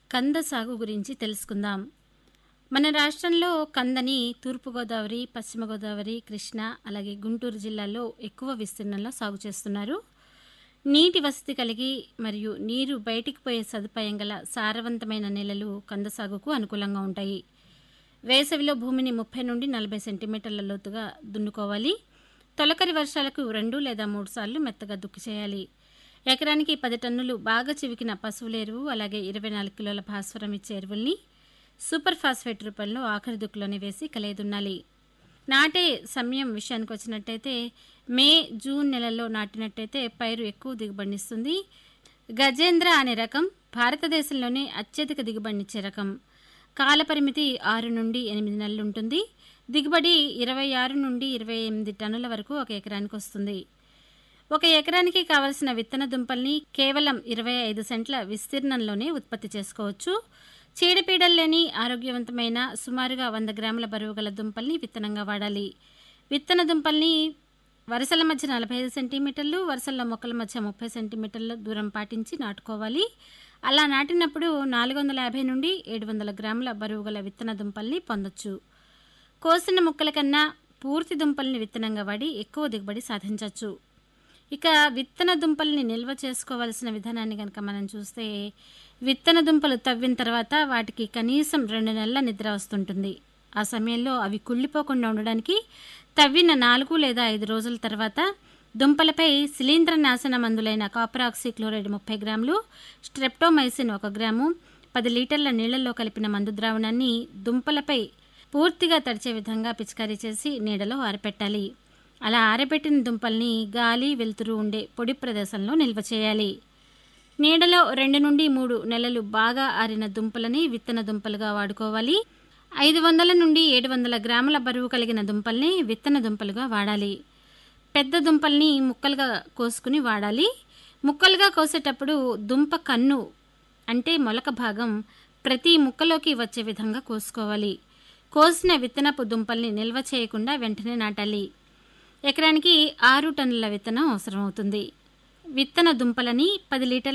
కంద సాగు గురించి తెలుసుకుందాం మన రాష్ట్రంలో కందని తూర్పుగోదావరి పశ్చిమ గోదావరి కృష్ణా అలాగే గుంటూరు జిల్లాల్లో ఎక్కువ విస్తీర్ణంలో సాగు చేస్తున్నారు నీటి వసతి కలిగి మరియు నీరు బయటికి పోయే సదుపాయం గల సారవంతమైన నేలలు కంద సాగుకు అనుకూలంగా ఉంటాయి వేసవిలో భూమిని ముప్పై నుండి నలభై సెంటీమీటర్ల లోతుగా దున్నుకోవాలి తొలకరి వర్షాలకు రెండు లేదా మూడు సార్లు మెత్తగా దుక్కి చేయాలి ఎకరానికి పది టన్నులు బాగా చివికిన పశువుల ఎరువు అలాగే ఇరవై నాలుగు కిలోల భాస్వరం ఇచ్చే ఎరువుల్ని సూపర్ ఫాస్ఫేట్ రూపంలో ఆఖరి దుక్కులోనే వేసి కలయదున్నాలి నాటే సమయం విషయానికి వచ్చినట్టయితే మే జూన్ నెలల్లో నాటినట్టయితే పైరు ఎక్కువ దిగుబడినిస్తుంది గజేంద్ర అనే రకం భారతదేశంలోనే అత్యధిక దిగుబడినిచ్చే రకం కాలపరిమితి ఆరు నుండి ఎనిమిది నెలలు ఉంటుంది దిగుబడి ఇరవై ఆరు నుండి ఇరవై ఎనిమిది టన్నుల వరకు ఒక ఎకరానికి వస్తుంది ఒక ఎకరానికి కావలసిన విత్తన దుంపల్ని కేవలం ఇరవై ఐదు సెంట్ల విస్తీర్ణంలోనే ఉత్పత్తి చేసుకోవచ్చు చీడపీడలు లేని ఆరోగ్యవంతమైన సుమారుగా వంద గ్రాముల బరువు గల దుంపల్ని విత్తనంగా వాడాలి విత్తన దుంపల్ని వరుసల మధ్య నలభై ఐదు సెంటీమీటర్లు వరుసల మొక్కల మధ్య ముప్పై సెంటీమీటర్ల దూరం పాటించి నాటుకోవాలి అలా నాటినప్పుడు నాలుగు వందల యాభై నుండి ఏడు వందల గ్రాముల బరువు గల విత్తన దుంపల్ని పొందొచ్చు కోసిన ముక్కల కన్నా పూర్తి దుంపల్ని విత్తనంగా వాడి ఎక్కువ దిగుబడి సాధించవచ్చు ఇక విత్తన దుంపల్ని నిల్వ చేసుకోవాల్సిన విధానాన్ని కనుక మనం చూస్తే విత్తన దుంపలు తవ్విన తర్వాత వాటికి కనీసం రెండు నెలల నిద్ర వస్తుంటుంది ఆ సమయంలో అవి కుళ్ళిపోకుండా ఉండడానికి తవ్విన నాలుగు లేదా ఐదు రోజుల తర్వాత దుంపలపై శిలీంద్ర నాశన మందులైన కాపర్ ఆక్సిక్లోరైడ్ ముప్పై గ్రాములు స్ట్రెప్టోమైసిన్ ఒక గ్రాము పది లీటర్ల నీళ్లలో కలిపిన మందు ద్రావణాన్ని దుంపలపై పూర్తిగా తడిచే విధంగా పిచికారీ చేసి నీడలో ఆరపెట్టాలి అలా ఆరబెట్టిన దుంపల్ని గాలి వెలుతురు ఉండే పొడి ప్రదేశంలో నిల్వ చేయాలి నీడలో రెండు నుండి మూడు నెలలు బాగా ఆరిన దుంపలని విత్తన దుంపలుగా వాడుకోవాలి ఐదు వందల నుండి ఏడు వందల గ్రాముల బరువు కలిగిన దుంపల్ని విత్తన దుంపలుగా వాడాలి పెద్ద దుంపల్ని ముక్కలుగా కోసుకుని వాడాలి ముక్కలుగా కోసేటప్పుడు దుంప కన్ను అంటే మొలక భాగం ప్రతి ముక్కలోకి వచ్చే విధంగా కోసుకోవాలి కోసిన విత్తనపు దుంపల్ని నిల్వ చేయకుండా వెంటనే నాటాలి ఎకరానికి ఆరు టన్నుల విత్తనం అవసరమవుతుంది విత్తన దుంపలని పది లీటర్ల